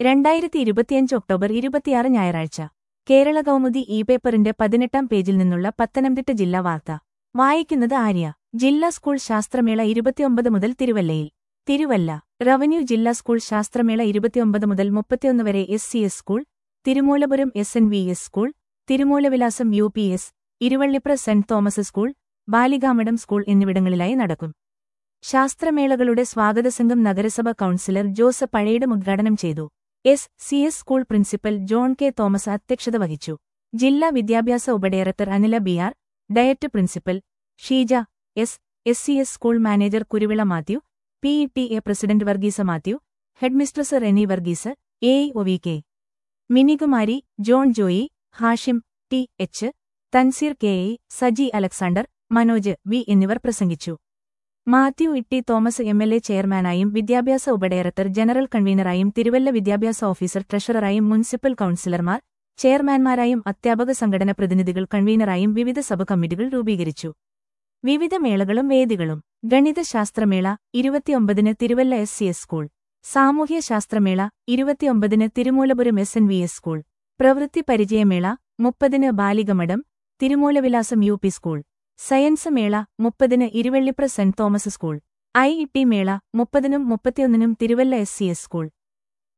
രണ്ടായിരത്തി ഇരുപത്തിയഞ്ച് ഒക്ടോബർ ഇരുപത്തിയാറ് ഞായറാഴ്ച കേരള കൗമുദി ഇ പേപ്പറിന്റെ പതിനെട്ടാം പേജിൽ നിന്നുള്ള പത്തനംതിട്ട ജില്ലാ വാർത്ത വായിക്കുന്നത് ആര്യ ജില്ലാ സ്കൂൾ ശാസ്ത്രമേള ഇരുപത്തിയൊമ്പത് മുതൽ തിരുവല്ലയിൽ തിരുവല്ല റവന്യൂ ജില്ലാ സ്കൂൾ ശാസ്ത്രമേള ഇരുപത്തിയൊമ്പത് മുതൽ മുപ്പത്തിയൊന്ന് വരെ S C S school Thirumoolapuram S N V S school Thirumoolavilasam U P S Iruvallipra saint Thomas school Balikamadom school എന്നിവിടങ്ങളിലായി നടക്കും ശാസ്ത്രമേളകളുടെ സ്വാഗതസംഘം നഗരസഭ കൗൺസിലർ ജോസഫ് പഴയിടം ഉദ്ഘാടനം ചെയ്തു S C S school principal John K Thomas അധ്യക്ഷത വഹിച്ചു ജില്ലാ വിദ്യാഭ്യാസ ഉപഡയറക്ടർ Anila B R diet principal Sheeja S S C S school manager Kuruvila Mathew P E T A president Varghese Mathew headmistress Reni Varghese A E O V K Minikumari John Joy Hashim T H Thanseer K A Saji Alexander Manoj V എന്നിവർ പ്രസംഗിച്ചു Mathew Itty Thomas M L A ചെയർമാനായും വിദ്യാഭ്യാസ ഉപഡയറക്ടർ ജനറൽ കൺവീനറായും തിരുവല്ല വിദ്യാഭ്യാസ ഓഫീസർ ട്രഷററായും മുനിസിപ്പൽ കൌൺസിലർമാർ ചെയർമാൻമാരായും അധ്യാപക സംഘടന പ്രതിനിധികൾ കൺവീനറായും വിവിധ സബ് കമ്മിറ്റികൾ രൂപീകരിച്ചു വിവിധ മേളകളും വേദികളും ഗണിതശാസ്ത്രമേള ഇരുപത്തിയൊമ്പതിന് Thiruvalla S C S school സാമൂഹ്യ ശാസ്ത്രമേള ഇരുപത്തിയൊമ്പതിന് Thirumoolapuram S N V S school പ്രവൃത്തി പരിചയമേള മുപ്പതിന് Balikamadom Thirumoolavilasam U P school science മേള മുപ്പതിന് Iruvallipra saint Thomas school I E T മേള മുപ്പതിനും മുപ്പത്തിയൊന്നിനും Thiruvalla S C S school